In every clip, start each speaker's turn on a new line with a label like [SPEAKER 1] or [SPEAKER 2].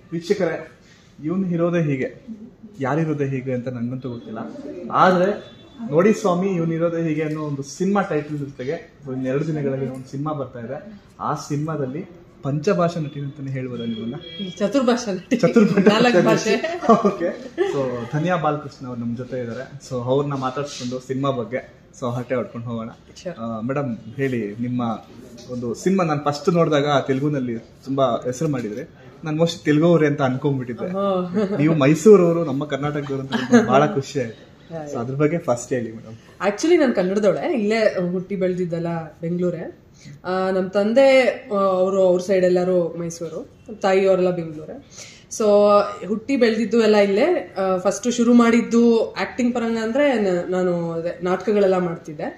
[SPEAKER 1] ವೀಕ್ಷಕರೇ ಇವನ್ ಇರೋದೇ ಹೀಗೆ ಯಾರಿರೋದೇ ಹೀಗೆ ಅಂತ ನನಗಂತೂ ಗೊತ್ತಿಲ್ಲ ಆದ್ರೆ ನೋಡಿ ಸ್ವಾಮಿ ಇವನ್ ಇರೋದೇ ಹೀಗೆ ಅನ್ನೋ ಒಂದು ಸಿನಿಮಾ ಟೈಟಲ್ ಜೊತೆಗೆ ಎರಡು ದಿನಗಳಲ್ಲಿ ಒಂದು ಸಿನಿಮಾ ಬರ್ತಾ ಇದೆ ಆ ಸಿನಿಮಾದಲ್ಲಿ ಪಂಚಭಾಷಾ ನಟಿ ಅಂತಾನೆ ಹೇಳ್ಬೋದ ನಿಮ್ಮನ್ನ
[SPEAKER 2] ಚತುರ್ಭಾಷಾ ನಟಿ.
[SPEAKER 1] ಚತುರ್ಭಾಷಾ
[SPEAKER 2] ನಾಲ್ಕು ಭಾಷೆ
[SPEAKER 1] ಓಕೆ ಸೊ ಧನ್ಯಾ ಬಾಲಕೃಷ್ಣ ಅವ್ರು ನಮ್ಮ ಜೊತೆ ಇದ್ದಾರೆ ಸೊ ಅವ್ರನ್ನ ಮಾತಾಡ್ಸ್ಕೊಂಡು ಸಿನಿಮಾ ಬಗ್ಗೆ ಸೊ ಹರಟೆ ಹೊಡ್ಕೊಂಡು ಹೋಗೋಣ ಮೇಡಮ್ ಹೇಳಿ ನಿಮ್ಮ ಒಂದು ಸಿನಿಮಾ ನಾನು ಫಸ್ಟ್ ನೋಡಿದಾಗ ತೆಲುಗುನಲ್ಲಿ ತುಂಬಾ ಹೆಸರು ಮಾಡಿದ್ರೆ ನಾನು ಮೋಸ್ಟ್ ತೆಲುಗುವ್ರೆ ಅಂತ ಅನ್ಕೊಂಡ್ಬಿಟ್ಟಿದ್ದೆ ನೀವು ಮೈಸೂರವರು ನಮ್ಮ ಕರ್ನಾಟಕದವರು ಅಂತ ನಂಗೆ ಬಹಳ ಖುಷಿ ಆಯ್ತು ಸೊ ಅದ್ರ ಬಗ್ಗೆ ಫಸ್ಟ್ ಹೇಳಿ ಮೇಡಮ್
[SPEAKER 2] ಆಕ್ಚುಲಿ ನಾನು ಕನ್ನಡದವಳೆ ಇಲ್ಲೇ ಹುಟ್ಟಿ ಬೆಳೆದಿದ್ದಲ್ಲ ಬೆಂಗಳೂರೇ ಆ, ನಮ್ಮ ತಂದೆ ಅವರು ಅವ್ರ ಸೈಡ್ ಎಲ್ಲರೂ ಮೈಸೂರು ತಾಯಿ ಅವರೆಲ್ಲ ಬೆಂಗಳೂರೇ ಸೊ ಹುಟ್ಟಿ ಬೆಳೆದಿದ್ದು ಎಲ್ಲ ಇಲ್ಲೇ ಫಸ್ಟ್ ಶುರು ಮಾಡಿದ್ದು ಆಕ್ಟಿಂಗ್ ಪರಂಗ ಅಂದ್ರೆ ನ- ನಾನು ಅದೇ ನಾಟಕಗಳೆಲ್ಲ ಮಾಡ್ತಿದ್ದೆ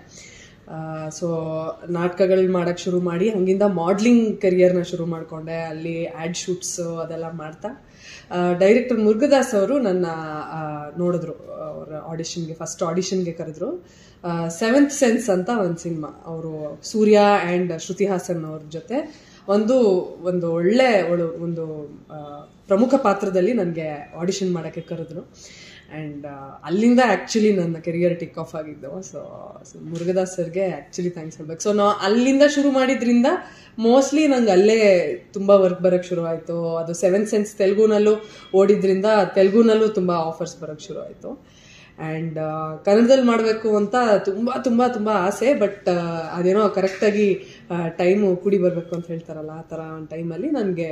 [SPEAKER 2] ಸೊ ನಾಟಕಗಳು ಮಾಡಕ್ ಶುರು ಮಾಡಿ ಹಂಗಿಂದ ಮಾಡ್ಲಿಂಗ್ ಕರಿಯರ್ನ ಶುರು ಮಾಡ್ಕೊಂಡೆ ಅಲ್ಲಿ ಆ್ಯಡ್ ಶೂಟ್ಸ್ ಅದೆಲ್ಲ ಮಾಡ್ತಾ ಡೈರೆಕ್ಟರ್ ಮುರುಗದಾಸ್ ಅವರು ನನ್ನ ಆ, ನೋಡಿದ್ರು ಅವರ ಆಡಿಷನ್ಗೆ ಫಸ್ಟ್ ಆಡಿಷನ್ಗೆ ಕರೆದ್ರು ಸೆವೆಂತ್ ಸೆನ್ಸ್ ಅಂತ ಒಂದು ಸಿನಿಮಾ ಅವರು ಸೂರ್ಯ ಆ್ಯಂಡ್ ಶ್ರುತಿ ಹಾಸನ್ ಅವ್ರ ಜೊತೆ ಒಂದು ಒಂದು ಒಳ್ಳೆ ಒಳು- ಒಂದು ಆ, ಪ್ರಮುಖ ಪಾತ್ರದಲ್ಲಿ ನನಗೆ ಆಡಿಷನ್ ಮಾಡೋಕ್ಕೆ ಕರೆದ್ರು ಆ್ಯಂಡ್ ಅಲ್ಲಿಂದ ಆ್ಯಕ್ಚುಲಿ ನನ್ನ ಕೆರಿಯರ್ ಟಿಕ್ ಆಫ್ ಆಗಿದ್ದು ಸೊ ಮುರುಗದಾಸ್ ಸರ್ಗೆ ಆ್ಯಕ್ಚುಲಿ ಥ್ಯಾಂಕ್ಸ್ ಹೇಳ್ಬೇಕು ಸೊ ನಾವು ಅಲ್ಲಿಂದ ಶುರು ಮಾಡಿದ್ರಿಂದ ಮೋಸ್ಟ್ಲಿ ನಂಗೆ ಅಲ್ಲೇ ತುಂಬ ವರ್ಕ್ ಬರೋಕ್ಕೆ ಶುರು ಆಯಿತು ಅದು ಸೆವೆನ್ ಸೆನ್ಸ್ ತೆಲುಗುನಲ್ಲೂ ಓಡಿದ್ರಿಂದ ತೆಲುಗುನಲ್ಲೂ ತುಂಬ ಆಫರ್ಸ್ ಬರೋಕ್ಕೆ ಶುರು ಆಯಿತು ಆ್ಯಂಡ್ ಕನ್ನಡದಲ್ಲಿ ಮಾಡಬೇಕು ಅಂತ ತುಂಬ ತುಂಬ ತುಂಬ ಆಸೆ ಬಟ್ ಅದೇನೋ ಕರೆಕ್ಟಾಗಿ ಟೈಮು ಕೂಡಿ ಬರಬೇಕು ಅಂತ ಹೇಳ್ತಾರಲ್ಲ ಆ ಥರ ಒಂದು ಟೈಮಲ್ಲಿ ನನಗೆ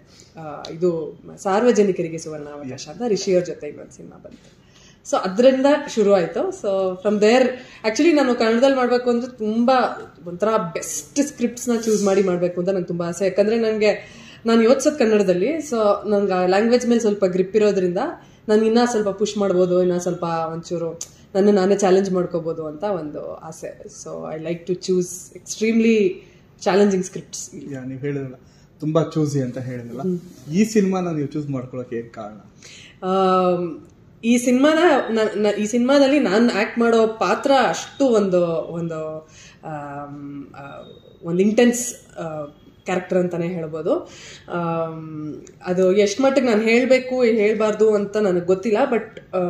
[SPEAKER 2] ಇದು ಸಾರ್ವಜನಿಕರಿಗೆ ಸುವರ್ಣ ಅವಕಾಶ ಅಂತ ರಿಷಿಯವ್ರ ಜೊತೆ ಇನ್ನೊಂದು ಸಿನಿಮಾ ಬಂತು ಸೊ ಅದರಿಂದ ಶುರು ಆಯಿತು ಸೊ ಫ್ರಮ್ ದೇರ್ ಆ್ಯಕ್ಚುಲಿ ನಾನು ಕನ್ನಡದಲ್ಲಿ ಮಾಡಬೇಕು ಅಂದ್ರೆ ತುಂಬ ಒಂಥರ ಬೆಸ್ಟ್ ಸ್ಕ್ರಿಪ್ಟ್ಸ್ನ ಚೂಸ್ ಮಾಡಿ ಮಾಡಬೇಕು ಅಂತ ನಂಗೆ ತುಂಬ ಆಸೆ ಯಾಕಂದರೆ ನನಗೆ ನಾನು ಯೋಚಿಸೋದು ಕನ್ನಡದಲ್ಲಿ ಸೊ ನಂಗೆ ಲ್ಯಾಂಗ್ವೇಜ್ ಮೇಲೆ ಸ್ವಲ್ಪ ಗ್ರಿಪ್ ಇರೋದ್ರಿಂದ ನಾನು ಇನ್ನೂ ಸ್ವಲ್ಪ ಪುಷ್ ಮಾಡ್ಬೋದು ಇನ್ನೂ ಸ್ವಲ್ಪ ಒಂಚೂರು ನನ್ನ ನಾನೇ ಚಾಲೆಂಜ್ ಮಾಡ್ಕೋಬೋದು ಅಂತ ಒಂದು ಆಸೆ so I like to choose extremely challenging scripts
[SPEAKER 1] yeah ನೀವು ಹೇಳಿದ್ರಲ್ಲ ತುಂಬಾ ಚೂಸಿ ಅಂತ ಹೇಳಿದ್ರಲ್ಲ ಈ ಸಿನಿಮಾನ ನೀವು ಚೂಸ್ ಮಾಡ್ಕೊಳಕ್ಕೆ ಏನ್ ಕಾರಣ
[SPEAKER 2] ಆಮ್, ಈ ಸಿನಿಮಾನ ನ- ನ- ಈ ಸಿನಿಮಾದಲ್ಲಿ ನಾನು ಆಕ್ಟ್ ಮಾಡೋ ಪಾತ್ರ ಅಷ್ಟು ಒಂದು ಒಂದು ಆಮ್, ಆ, ಒಂದು ಇಂಟೆನ್ಸ್ ಕ್ಯಾರೆಕ್ಟರ್ ಅಂತಾನೆ ಹೇಳ್ಬೋದು ಆಮ್, ಅದು ಎಷ್ಟು ಮಟ್ಟಿಗೆ ನಾನು ಹೇಳಬೇಕು ಹೇಳಬಾರ್ದು ಅಂತ ನನಗೆ ಗೊತ್ತಿಲ್ಲ ಬಟ್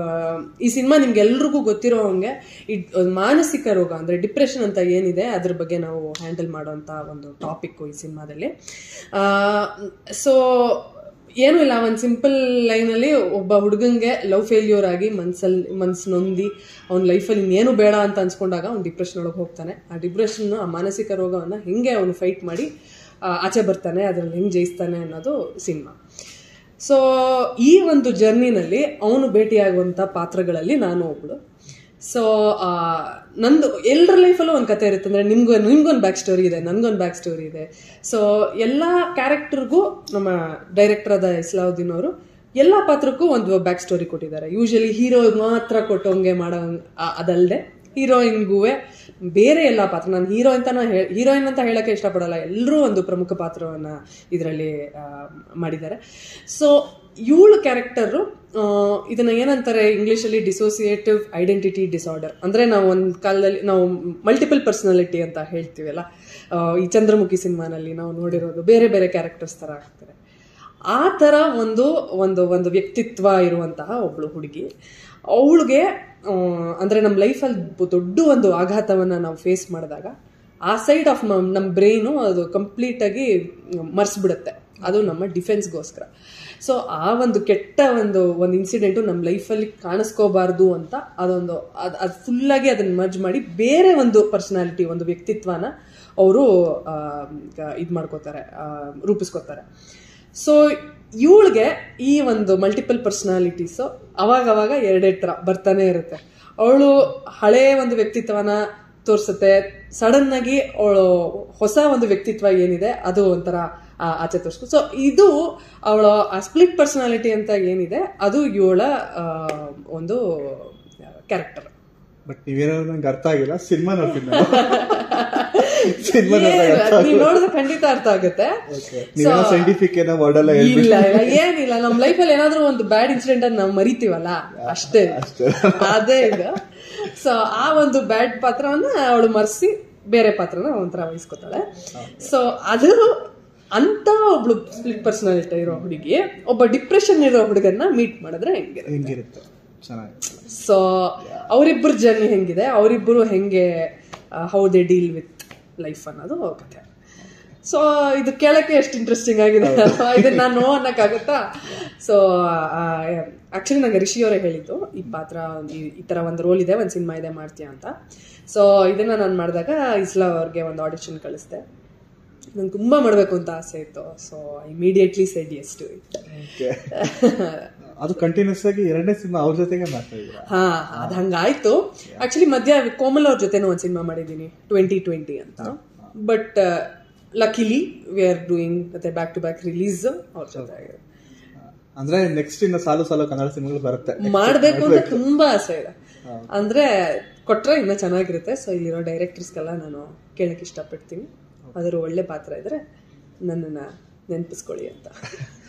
[SPEAKER 2] ಈ ಸಿನಿಮಾ ನಿಮ್ಗೆಲ್ರಿಗೂ ಗೊತ್ತಿರೋ ಹಂಗೆ ಇದ್ ಒಂದ್ ಮಾನಸಿಕ ರೋಗ ಅಂದರೆ ಡಿಪ್ರೆಷನ್ ಅಂತ ಏನಿದೆ ಅದ್ರ ಬಗ್ಗೆ ನಾವು ಹ್ಯಾಂಡಲ್ ಮಾಡೋಂಥ ಒಂದು ಟಾಪಿಕ್ಕು ಈ ಸಿನಿಮಾದಲ್ಲಿ ಸೊ ಏನೂ ಇಲ್ಲ ಒಂದು ಸಿಂಪಲ್ ಲೈನಲ್ಲಿ ಒಬ್ಬ ಹುಡುಗಂಗೆ ಲವ್ ಫೇಲ್ಯೂರ್ ಆಗಿ ಮನ್ಸಲ್ಲಿ ಮನ್ಸು ನೊಂದಿ ಅವ್ನ ಲೈಫಲ್ಲಿ ಇನ್ನೇನು ಬೇಡ ಅಂತ ಅನ್ಸ್ಕೊಂಡಾಗ ಅವ್ನು ಡಿಪ್ರೆಷನ್ ಒಳಗೆ ಹೋಗ್ತಾನೆ ಆ ಡಿಪ್ರೆಷನ್ ಆ ಮಾನಸಿಕ ರೋಗವನ್ನು ಹೆಂಗೆ ಅವನು ಫೈಟ್ ಮಾಡಿ ಆ, ಆಚೆ ಬರ್ತಾನೆ ಅದ್ರಲ್ಲಿ ಹೆಂಗೆ ಜಯಿಸ್ತಾನೆ ಅನ್ನೋದು ಸಿನಿಮಾ ಸೊ ಈ ಒಂದು ಜರ್ನಿನಲ್ಲಿ ಅವನು ಭೇಟಿಯಾಗುವಂಥ ಪಾತ್ರಗಳಲ್ಲಿ ನಾನು ಒಬ್ಳು ಸೊ ನಂದು ಎಲ್ಲರ ಲೈಫಲ್ಲೂ ಒಂದು ಕತೆ ಇರುತ್ತೆ ಅಂದರೆ ನಿಮ್ಗೂ ನಿಮ್ಗೊಂದು ಬ್ಯಾಕ್ ಸ್ಟೋರಿ ಇದೆ ನನಗೊಂದು ಬ್ಯಾಕ್ ಸ್ಟೋರಿ ಇದೆ ಸೊ ಎಲ್ಲ ಕ್ಯಾರೆಕ್ಟರ್ಗೂ ನಮ್ಮ ಡೈರೆಕ್ಟರ್ ಆದ ಇಸ್ಲಾವುದ್ದೀನ್ ಅವರು ಎಲ್ಲ ಪಾತ್ರಕ್ಕೂ ಒಂದು ಬ್ಯಾಕ್ ಸ್ಟೋರಿ ಕೊಟ್ಟಿದ್ದಾರೆ ಯೂಶಲಿ ಹೀರೋ ಮಾತ್ರ ಕೊಟ್ಟೋಂಗೆ ಮಾಡೋ ಅದಲ್ಲದೆ ಹೀರೋಯಿನ್ಗೂ ಬೇರೆ ಎಲ್ಲ ಪಾತ್ರ ನಾನು ಹೀರೋ ಅಂತ ಹೀರೋಯಿನ್ ಅಂತ ಹೇಳಕ್ಕೆ ಇಷ್ಟಪಡಲ್ಲ ಎಲ್ಲರೂ ಒಂದು ಪ್ರಮುಖ ಪಾತ್ರವನ್ನ ಇದರಲ್ಲಿ ಮಾಡಿದ್ದಾರೆ ಸೊ ಇವಳು ಕ್ಯಾರೆಕ್ಟರು ಇದನ್ನ ಏನಂತಾರೆ ಇಂಗ್ಲಿಷಲ್ಲಿ ಡಿಸೋಸಿಯೇಟಿವ್ ಐಡೆಂಟಿಟಿ ಡಿಸಾರ್ಡರ್ ಅಂದ್ರೆ ನಾವು ಒಂದು ಕಾಲದಲ್ಲಿ ನಾವು ಮಲ್ಟಿಪಲ್ ಪರ್ಸನಾಲಿಟಿ ಅಂತ ಹೇಳ್ತೀವಲ್ಲ ಆ, ಈ ಚಂದ್ರಮುಖಿ ಸಿನಿಮಾನಲ್ಲಿ ನಾವು ನೋಡಿರೋದು ಬೇರೆ ಬೇರೆ ಕ್ಯಾರೆಕ್ಟರ್ಸ್ ತರ ಆಗ್ತಾರೆ ಆ ಥರ ಒಂದು ಒಂದು ಒಂದು ವ್ಯಕ್ತಿತ್ವ ಇರುವಂತಹ ಒಬ್ಳು ಹುಡುಗಿ ಅವಳಿಗೆ ಅಂದರೆ ನಮ್ಮ ಲೈಫಲ್ಲಿ ದೊಡ್ಡ ಒಂದು ಆಘಾತವನ್ನು ನಾವು ಫೇಸ್ ಮಾಡಿದಾಗ ಆ ಸೈಡ್ ಆಫ್ ನಮ್ಮ ಬ್ರೈನು ಅದು ಕಂಪ್ಲೀಟಾಗಿ ಮರ್ಸ್ಬಿಡುತ್ತೆ ಅದು ನಮ್ಮ ಡಿಫೆನ್ಸ್ಗೋಸ್ಕರ ಸೊ ಆ ಒಂದು ಕೆಟ್ಟ ಒಂದು ಒಂದು ಇನ್ಸಿಡೆಂಟು ನಮ್ಮ ಲೈಫಲ್ಲಿ ಕಾಣಿಸ್ಕೋಬಾರ್ದು ಅಂತ ಅದೊಂದು ಅದು ಅದು ಫುಲ್ಲಾಗಿ ಅದನ್ನು ಮರ್ಜ್ ಮಾಡಿ ಬೇರೆ ಒಂದು ಪರ್ಸನಾಲಿಟಿ ಒಂದು ವ್ಯಕ್ತಿತ್ವನ ಅವರು ಇದು ಮಾಡ್ಕೋತಾರೆ ರೂಪಿಸ್ಕೋತಾರೆ ಸೊ ಇವಳಿಗೆ ಈ ಒಂದು ಮಲ್ಟಿಪಲ್ ಪರ್ಸನಾಲಿಟೀಸ್ ಅವಾಗ ಅವಾಗ ಎರಡೆರಡು ಥರ ಬರ್ತಾನೆ ಇರುತ್ತೆ ಅವಳು ಹಳೆಯ ಒಂದು ವ್ಯಕ್ತಿತ್ವನ ತೋರಿಸುತ್ತೆ ಸಡನ್ ಆಗಿ ಅವಳು ಹೊಸ ಒಂದು ವ್ಯಕ್ತಿತ್ವ ಏನಿದೆ ಅದು ಒಂಥರ ಆ, ಆಚೆ ತೋರಿಸ್ಕೊ ಸೊ ಇದು ಅವಳ ಆ ಸ್ಪ್ಲಿಟ್ ಪರ್ಸನಾಲಿಟಿ ಅಂತ ಏನಿದೆ ಅದು ಇವಳ ಆ, ಒಂದು ಕ್ಯಾರೆಕ್ಟರ್
[SPEAKER 1] ಬಟ್ ನೀವೇನೋ ನಂಗೆ ಅರ್ಥ ಆಗಿಲ್ಲ ಸಿನಿಮಾ ನೋಡ್ತೀನಿ ನಾನು. ಸಿನಿಮಾ ನೋಡಿದಾಗ ಅರ್ಥ
[SPEAKER 2] ನೀವು ನೋಡಿದ್ರೆ ಖಂಡಿತ ಅರ್ಥ ಆಗುತ್ತೆ
[SPEAKER 1] ನೀವೇನೋ ಸೈಂಟಿಫಿಕ್ ಏನೋ ವರ್ಡ್ ಎಲ್ಲ ಹೇಳ್ಬಿಟ್ಟು
[SPEAKER 2] ಇಲ್ಲ ಇಲ್ಲ ಏನಿಲ್ಲ ನಮ್ ಲೈಫಲ್ಲಿ ಏನಾದ್ರೂ ಒಂದು ಬ್ಯಾಡ್ ಇನ್ಸಿಡೆಂಟ್ ಅನ್ನ ನಾವು ಮರಿತೀವಲ್ಲ ಅಷ್ಟೇ ಅದೇ ಇದು ಸೊ ಆ ಒಂದು ಬ್ಯಾಡ್ ಪಾತ್ರವನ್ನ ಅವಳು ಮರ್ಸಿ ಬೇರೆ ಪಾತ್ರನ ಒಂಥರ ವಹಿಸ್ಕೊತಾಳೆ ಸೊ ಅದು ಅಂತ ಒಬ್ಳು ಸ್ಪ್ಲಿಟ್ ಪರ್ಸನಾಲಿಟಿ ಇರೋ ಹುಡುಗಿ ಒಬ್ಬ ಡಿಪ್ರೆಷನ್ ಇರೋ ಹುಡುಗನ್ನ ಮೀಟ್ ಮಾಡಿದ್ರೆ ಹೆಂಗೆ
[SPEAKER 1] ಹೆಂಗಿರುತ್ತೆ ಚೆನ್ನಾಗಿ
[SPEAKER 2] ಸೊ ಅವರಿಬ್ಬರ ಜರ್ನಿ ಹೆಂಗಿದೆ ಅವರಿಬ್ಬರು ಹೆಂಗೆ how they deal with life ಅನ್ನೋದು ಕಥೆ ಸೊ ಇದು ಕೇಳಕ್ಕೆ ಎಷ್ಟು ಇಂಟ್ರೆಸ್ಟಿಂಗ್ ಆಗಿದೆ ಅಲ್ವಾ? ಇದನ್ನ ನಾನು ನೋ ಅನ್ನಕ್ಕಾಗತ್ತಾ ಸೊ ಆಕ್ಚುಲಿ ನಂಗೆ ರಿಷಿ ಅವರೇ ಹೇಳಿದ್ದು ಈ ಪಾತ್ರ ಈ- ಈ ತರ ಒಂದು ರೋಲ್ ಇದೆ ಒಂದು ಸಿನಿಮಾ ಇದೆ ಮಾಡ್ತೀಯ ಅಂತ ಸೊ ಇದನ್ನ ನಾನು ಮಾಡಿದಾಗ ಇಸ್ಲಾ ಅವ್ರಿಗೆ ಒಂದು ಆಡಿಷನ್ ಕಳಿಸ್ದೆ ನಂಗೆ ತುಂಬಾ ಮಾಡಬೇಕು ಅಂತ ಆಸೆ ಇತ್ತು so immediately said yes to it
[SPEAKER 1] okay ಅದು ಕಂಟಿನ್ಯೂಸ್ ಆಗಿ ಎರಡನೇ ಸಿನಿಮಾ ಅವ್ರ ಜೊತೆಗೆ ಮಾಡ್ತಾ ಇದ್ರ
[SPEAKER 2] ಹಾ ಅದ್ ಹಂಗಾಯ್ತು ಆಕ್ಚುಲಿ ಮಧ್ಯ ಕೋಮಲ್ ಅವ್ರ ಜೊತೆನೂ ಒಂದು ಸಿನಿಮಾ ಮಾಡಿದ್ದೀನಿ ಟ್ವೆಂಟಿ ಟ್ವೆಂಟಿ ಅಂತ but luckily we are doing ಮತ್ತೆ ಬ್ಯಾಕ್ ಟು ಬ್ಯಾಕ್ ರಿಲೀಸ್ ಅವ್ರ ಜೊತೆ
[SPEAKER 1] ಅಂದ್ರೆ ನೆಕ್ಸ್ಟ್ ಇನ್ನು ಸಾಲು ಸಾಲು ಕನ್ನಡ ಸಿನಿಮಾಗಳು ಬರುತ್ತೆ
[SPEAKER 2] ಮಾಡ್ಬೇಕು ಅಂತ ತುಂಬಾ ಆಸೆ ಇದೆ ಅಂದ್ರೆ ಕೊಟ್ರೆ ಇನ್ನೂ ಚೆನ್ನಾಗಿರುತ್ತೆ ಸೊ ಇಲ್ಲಿರೋ ಡೈರೆಕ್ಟರ್ಸ್ಗೆಲ್ಲ ನಾನು ಕೇಳಕ್ ಇಷ್ಟಪಡ್ತೀನಿ ಅದ್ರ ಒಳ್ಳೆ ಪಾತ್ರ ಇದ್ರೆ ನನ್ನನ್ನ ನೆನಪಿಸ್ಕೊಳ್ಳಿ ಅಂತ